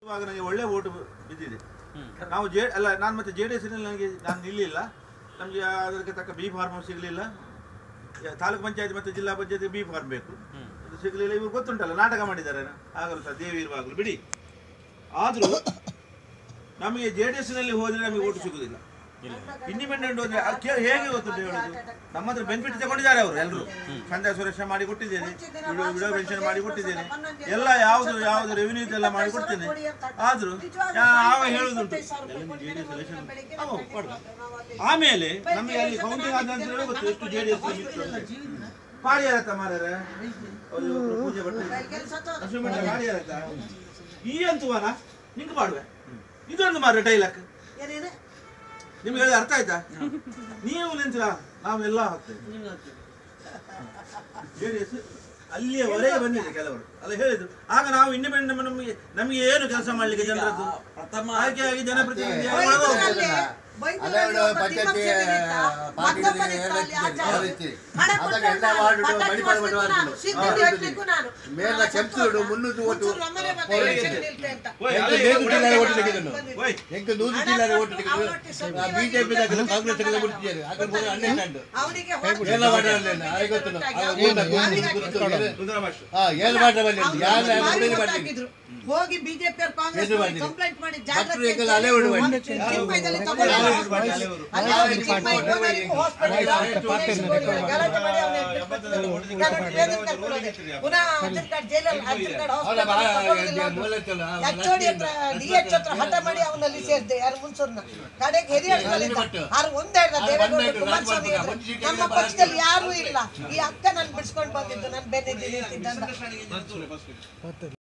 ಇವಾಗ ನನಗೆ ಒಳ್ಳೆ ಓಟು ಬಿದ್ದಿದೆ ನಾವು ಜೆ ಅಲ್ಲ ನಾನು ಮತ್ತೆ ಜೆ ಡಿ ಎಸ್ನಲ್ಲಿ ನನಗೆ ನಾನು ನಿಲ್ಲಿಲ್ಲ ನಮಗೆ ಅದಕ್ಕೆ ತಕ್ಕ ಬಿ ಫಾರ್ಮ್ ಸಿಗಲಿಲ್ಲ ತಾಲೂಕು ಪಂಚಾಯತ್ ಮತ್ತು ಜಿಲ್ಲಾ ಪಂಚಾಯತ್ ಬಿ ಫಾರ್ಮ್ ಬೇಕು ಅದು ಸಿಗಲಿಲ್ಲ ಇವ್ರು ಗೊತ್ತುಂಟಲ್ಲ ನಾಟಕ ಮಾಡಿದ್ದಾರೆ ಆಗಲ್ಲ ಸರ್ ದೇವಿ ಇರುವಾಗಲು ಬಿಡಿ ಆದರೂ ನಮಗೆ ಜೆ ಡಿ ಎಸ್ನಲ್ಲಿ ಹೋದರೆ ನಮಗೆ ಓಟು ಸಿಗುವುದಿಲ್ಲ ಇಂಡಿಪೆಂಡೆಂಟ್ ಹೋದ್ರೆ ಅದು ಕೇ- ಹೇಗೆ ಗೊತ್ತುಂಟು ಹೇಳೋದು ನಮ್ಮ ಹತ್ರ ಬೆನಿಫಿಟ್ ತಗೊಂಡಿದ್ದಾರೆ ಅವರು ಎಲ್ಲರೂ ಕಂದಾಯ ಸುರಕ್ಷೆ ಮಾಡಿ ಕೊಟ್ಟಿದ್ದೇನೆ ವಿಡೋ ವಿಡೋ ಪೆನ್ಷನ್ ಮಾಡಿ ಕೊಟ್ಟಿದ್ದೇನೆ ಎಲ್ಲ ಯಾವುದು ಯಾವುದು ರೆವಿನ್ಯೂ ಎಲ್ಲ ಮಾಡಿ ಕೊಡ್ತೇನೆ ಆದರೂ ಯಾವ ಹೇಳುದುಂಟು ಜೆ ಡಿ ಎಸ್ ಎಲೆಕ್ಷನ್ ಆಮೇಲೆ ನಮಗೆ ಅಲ್ಲಿ ಕೌಂಟಿಂಗ್ ಆದ ನಂತರ ಗೊತ್ತು ಎಷ್ಟು ಜೆ ಡಿ ಎಸ್ ಪಾರಿಯಾರತ್ತ ಮಾರ್ಯಾರ ಅವ್ರು ಇವತ್ತು ಪೂಜೆ ಬಟ್ಟೆ ಅಶ್ವಮಠ ಪಾರಿಯಾರತ್ತ ಈ ಅಂತುವನ ನಿಂಗೆ ಮಾಡುವೆ ಇದೊಂದು ಮಾರ ಡೈಲಾಕ್ ನಿಮ್ಗೆ ಹೇಳಿದ ಅರ್ಥ ಆಯ್ತಾ ನೀವು ನಿಂತಿರ ನಾವೆಲ್ಲ ಹೋಗ್ತೇವೆ ಜೆ ಡಿ ಎಸ್ ಅಲ್ಲಿಯವರೆಗೆ ಬಂದಿದೆ ಕೆಲವರು ಅಲ್ಲ ಹೇಳಿದ್ರು ಆಗ ನಾವು ಇಂಡಿಪೆಂಡೆಂಟ್ ನಮಗೆ ನಮಗೆ ಏನು ಕೆಲಸ ಮಾಡ್ಲಿಕ್ಕೆ ಜನರದ್ದು ಆಯ್ಕೆಯಾಗಿ ಜನಪ್ರತಿನಿಧಿ ಹನ್ನೆರಡು ಪಂಚಾಯತಿ ಪಾರ್ಟಿಗಳಿಗೆ ಏರಿಸಿ ಅದಕ್ಕೆ ಎಲ್ಲ ವಾರ್ಡು ಮಡಿಪಾಡು ಮಾಡುವ ಮೇಲ ಕೆಂಪು ಮುನ್ನೂರು ಓಟು ಎಂಟು ನೂರು ಜಿಲ್ಲೆ ಓಟು ತೆಗೆದು ಬಿಜೆಪಿ ಕಾಂಗ್ರೆಸ್ ಬಿಡ್ತಿದ್ದಾರೆ ಹಾಕೊಂಡು ಹನ್ನೆರಡು ಎಲ್ಲ ಮಾಡಿರಲಿಲ್ಲ ಆಗ ಗೊತ್ತು ಆಗ ಮೂರ್ನಾಲ್ಕು ಹಾ ಏನು ಮಾಡ್ರೆ ಯಾರು ಮಾಡಿ ಹೋಗಿ ಬಿಜೆಪಿ ಏನು ಕಾಂಗ್ರೆಸ್ ಮಾಡಿದ್ರು? ಕಂಪ್ಲೇಂಟ್ ಮಾಡಿ ಡಾಕ್ಟ್ರು ಈಗ ಅಲೆ ಹೊಡಿ ಮಾಡಿ. ಚಿನ್ಮಯದಲ್ಲಿ ತಗೊಂಡು ಹೋಗಿ. ಅಲ್ಲಿ ಹೋಗಿ ಚಿನ್ಮಯ ಹೋದವರಿಗೂ hospital ಅಲ್ಲಿ ಪೊಲೀಸ್ ಗೋಳಿಗಳು ಗಲಾಟೆ ಮಾಡಿ ಅವ್ರನ್ನ ಬಿಟ್ಬಿಟ್ಟು ನಾನು ಬೇರೆ ಕರ್ಕೊಳ್ಳೋದೆ. ಪುನಃ ಅಜ್ಜರ್ಕಾಡ್ ಜೈಲಲ್ಲಿ ಅಜ್ಜರ್ಕಾಡ್ ಅವರ hospital ಅಲ್ಲಿ ತಗೊಂಡಿಲ್ಲ ಅವ್ನು. ಮೂಲೆ ಚಲ ಎಚ್.ಓ.ಡಿ ಹತ್ರ ಡಿ ಎಚ್ ಹತ್ರ ಹಠ ಮಾಡಿ ಅವನಲ್ಲಿ ಸೇರಿದೆ ಯಾರು ಮುನ್ಸೂರ್ನ ಕಡೆಗೆ ಹಿರಿಯಡ್ಗಳಿದ್ದ ಆರು ಒಂದೇ ಇಲ್ಲ ದೇವೇಗೌಡ ಕುಮಾರಸ್ವಾಮಿ ಎದುರು. ನಮ್ಮ ಪಕ್ಷದಲ್ಲಿ ಯಾರೂ ಇಲ್ಲ ಈ ಅಕ್ಕ ನಾನು ಬಿಡಿಸ್ಕೊಂಡು ಬಂದಿದ್ದು ನಾನು ಬೆನ್ನಿದ್ದೀನಿ ನಿಂತಿದ್ದಂತ